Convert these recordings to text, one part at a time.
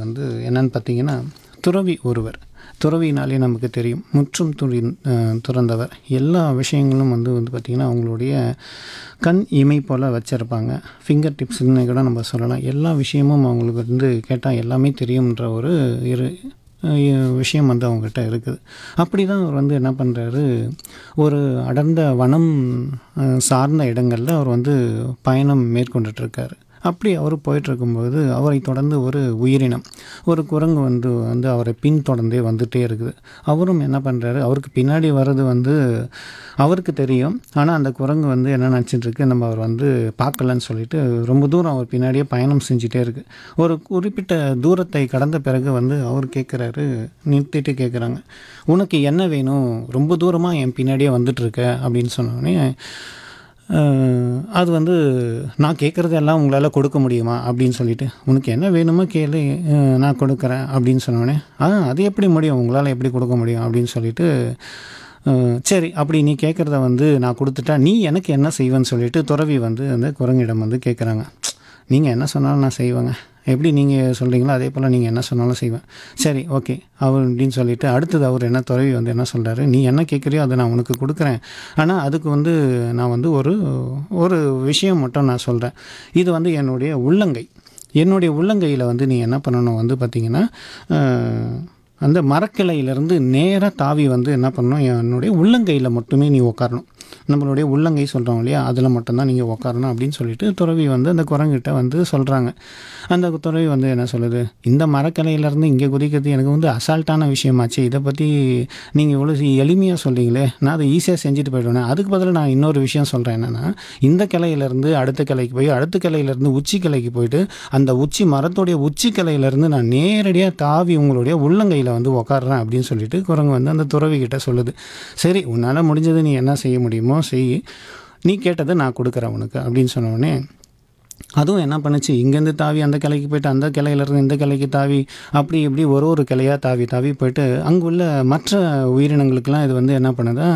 வந்து என்னன்னு பார்த்தீங்கன்னா துறவி ஒருவர் துறவினாலே நமக்கு தெரியும் முற்றும் துறி அஹ், துறந்தவர் எல்லா விஷயங்களும் வந்து வந்து பார்த்திங்கன்னா அவங்களுடைய கண் இமை போல் வச்சுருப்பாங்க ஃபிங்கர் டிப்ஸ்னு கூட நம்ம சொல்லலாம் எல்லா விஷயமும் அவங்களுக்கு வந்து கேட்டால் எல்லாமே தெரியும்ன்ற ஒரு இரு அஹ் விஷயம் வந்து அவங்ககிட்ட இருக்குது அப்படி தான் அவர் வந்து என்ன பண்ணுறாரு ஒரு அடர்ந்த வனம் அஹ், சார்ந்த இடங்களில் அவர் வந்து பயணம் மேற்கொண்டுட்ருக்காரு அப்படி அவர் போயிட்டுருக்கும்போது அவரை தொடர்ந்து ஒரு உயிரினம் ஒரு குரங்கு வந்து வந்து அவரை பின்தொடர்ந்தே வந்துட்டே இருக்குது அவரும் என்ன பண்ணுறாரு அவருக்கு பின்னாடி வர்றது வந்து அவருக்கு தெரியும் ஆனால் அந்த குரங்கு வந்து என்ன நினச்சிட்டு இருக்கு நம்ம அவர் வந்து பார்க்கலன்னு சொல்லிட்டு ரொம்ப தூரம் அவர் பின்னாடியே பயணம் செஞ்சுட்டே இருக்கு ஒரு குறிப்பிட்ட தூரத்தை கடந்த பிறகு வந்து அவர் கேட்குறாரு நிறுத்திட்டு கேட்குறாங்க உனக்கு என்ன வேணும் ரொம்ப தூரமாக என் பின்னாடியே வந்துட்டுருக்க அப்படின்னு சொன்னோடனே அஹ், அது வந்து நான் கேட்குறதெல்லாம் உங்களால் கொடுக்க முடியுமா அப்படின்னு சொல்லிட்டு உனக்கு என்ன வேணுமோ கேளு அஹ், நான் கொடுக்குறேன் அப்படின்னு சொன்னோடனே ஆ அது எப்படி முடியும் உங்களால் எப்படி கொடுக்க முடியும் அப்படின்னு சொல்லிட்டு அஹ், சரி அப்படி நீ கேட்குறத வந்து நான் கொடுத்துட்டா நீ எனக்கு என்ன செய்வேன்னு சொல்லிட்டு துறவி வந்து அந்த குரங்கிடம் வந்து கேட்குறாங்க நீங்கள் என்ன சொன்னாலும் நான் செய்வேங்க எப்படி நீங்கள் சொல்கிறீங்களோ அதே போல் நீங்கள் என்ன சொன்னாலும் செய்வேன் சரி ஓகே அவர் அப்படின்னு சொல்லிட்டு அடுத்தது அவர் என்ன துறவி வந்து என்ன சொல்கிறாரு நீ என்ன கேட்குறியோ அதை நான் உனக்கு கொடுக்குறேன் ஆனால் அதுக்கு வந்து நான் வந்து ஒரு ஒரு விஷயம் மட்டும் நான் சொல்கிறேன் இது வந்து என்னுடைய உள்ளங்கை என்னுடைய உள்ளங்கையில் வந்து நீ என்ன பண்ணணும் வந்து பார்த்திங்கன்னா அஹ், அந்த மரக்கிளையிலேருந்து நேராக தாவி வந்து என்ன பண்ணணும் என்னுடைய உள்ளங்கையில் மட்டுமே நீ உட்காரணும் நம்மளுடைய உள்ளங்கை சொல்கிறோம் இல்லையா அதில் மட்டும்தான் நீங்கள் உட்காரணும் அப்படின்னு சொல்லிட்டு துறவி வந்து அந்த குரங்கிட்ட வந்து சொல்கிறாங்க அந்த துறவி வந்து என்ன சொல்லுது இந்த மரக்கிளையிலேருந்து இங்கே குதிக்கிறது எனக்கு வந்து அசால்ட்டான விஷயமாச்சு இதை பற்றி நீங்கள் இவ்வளோ எளிமையாக சொல்கிறீங்களே நான் அதை ஈஸியாக செஞ்சுட்டு போயிடுவேன் அதுக்கு பதிலாக நான் இன்னொரு விஷயம் சொல்கிறேன் என்னென்னா இந்த கிளையிலேருந்து அடுத்த கிளைக்கு போய் அடுத்த கிளையிலேருந்து உச்சி கிளைக்கு போயிட்டு அந்த உச்சி மரத்துடைய உச்சி கிளையிலேருந்து நான் நேரடியாக தாவி உங்களுடைய உள்ளங்கையில் வந்து உக்காடுறேன் அப்படின்னு சொல்லிட்டு குரங்கு வந்து அந்த துறவி கிட்ட சொல்லுது சரி உன்னால் முடிஞ்சது நீ என்ன செய்ய முடியுமோ செய் நீ கேட்டதை நான் கொடுக்குறேன் உனக்கு அப்படின்னு சொன்ன உடனே அதுவும் என்ன பண்ணுச்சு இங்கேருந்து தாவி அந்த கிளைக்கு போயிட்டு அந்த கிளையிலேருந்து இந்த கிளைக்கு தாவி அப்படி இப்படி ஒரு ஒரு கிளையாக தாவி தாவி போயிட்டு அங்குள்ள மற்ற உயிரினங்களுக்கெல்லாம் இது வந்து என்ன பண்ணுதா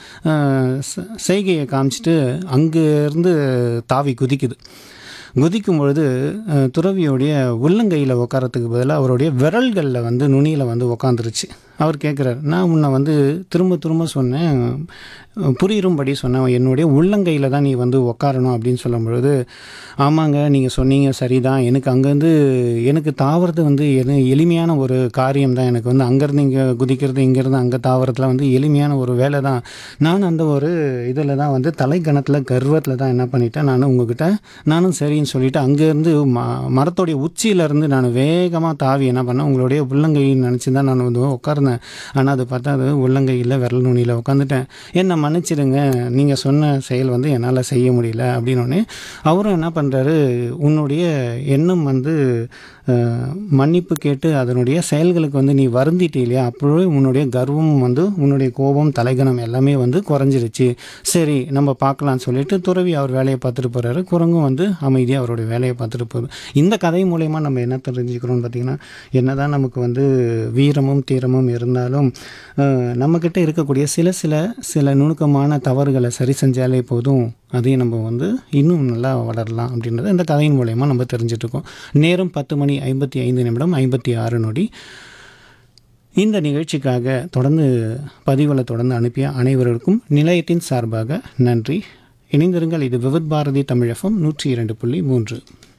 அஹ், செ- செய்கையை காமிச்சிட்டு அங்கேருந்து தாவி குதிக்குது குதிக்கும் பொழுது அஹ், துறவியோடைய உள்ளங்கையில் உட்காரத்துக்கு பதிலாக அவருடைய விரல்களில் வந்து நுனியில் வந்து உக்காந்துருச்சு அவர் கேட்குறாரு நான் உன்னை வந்து திரும்ப திரும்ப சொன்னேன் அஹ், புரியும்படி சொன்னேன் என்னுடைய உள்ளங்கையில் தான் நீ வந்து உட்காரணும் அப்படின்னு சொல்லும் பொழுது ஆமாங்க நீங்கள் சொன்னீங்க சரிதான் எனக்கு அங்கேருந்து எனக்கு தாவறது வந்து எது எளிமையான ஒரு காரியம் தான் எனக்கு வந்து அங்கேருந்து இங்கே குதிக்கிறது இங்கேருந்து அங்கே தாவறதுல வந்து எளிமையான ஒரு வேலை தான் நான் அந்த ஒரு இதில் தான் வந்து தலைக்கணத்தில் கர்வத்தில் தான் என்ன பண்ணிட்டேன் நான் உங்ககிட்ட நானும் சரின்னு சொல்லிட்டு அங்கேருந்து ம மரத்தோடைய உச்சியிலேருந்து நான் வேகமாக தாவி என்ன பண்ணேன் உங்களுடைய உள்ளங்கைன்னு நினச்சி தான் நான் வந்து உட்கார்ந்தேன் ஆனால் அது பார்த்தா அது உள்ளங்கையில் விரல் நுனியில் உட்காந்துட்டேன் என்னை மன்னிச்சிடுங்க நீங்கள் சொன்ன செயல் வந்து என்னால் செய்ய முடியல அப்படின்னோடனே அவரும் என்ன பண்ணுறாரு உன்னுடைய எண்ணம் வந்து அஹ், மன்னிப்பு கேட்டு அதனுடைய செயல்களுக்கு வந்து நீ வருந்திட்டே இல்லையா அப்போவே உன்னுடைய கர்வம் வந்து உன்னுடைய கோபம் தலைகணம் எல்லாமே வந்து குறைஞ்சிருச்சு சரி நம்ம பார்க்கலாம்னு சொல்லிட்டு துறவி அவர் வேலையை பார்த்துட்டு போகிறாரு குரங்கும் வந்து அமைதியாக அவருடைய வேலையை பார்த்துட்டு போகுது இந்த கதை மூலயமா நம்ம என்ன தெரிஞ்சுக்கிறோம்னு பார்த்தீங்கன்னா என்னதான் நமக்கு வந்து வீரமும் தீரமும் இருந்தாலும் அஹ், நம்மக்கிட்ட இருக்கக்கூடிய சில சில சில நுணுக்கமான தவறுகளை சரி செஞ்சாலே போதும் அதையும் நம்ம வந்து இன்னும் நல்லா வளரலாம் அப்படின்றத இந்த கதையின் மூலயமா நம்ம தெரிஞ்சுட்டு இருக்கோம் நேரம் பத்து மணி ஐம்பத்தி ஐந்து நிமிடம் ஐம்பத்தி ஆறு நொடி இந்த நிகழ்ச்சிக்காக தொடர்ந்து பதிவுகளை தொடர்ந்து அனுப்பிய அனைவருக்கும் நிலையத்தின் சார்பாக நன்றி இணைந்திருங்கள் இது விவித் பாரதி தமிழகம் நூற்றி இரண்டு புள்ளி மூன்று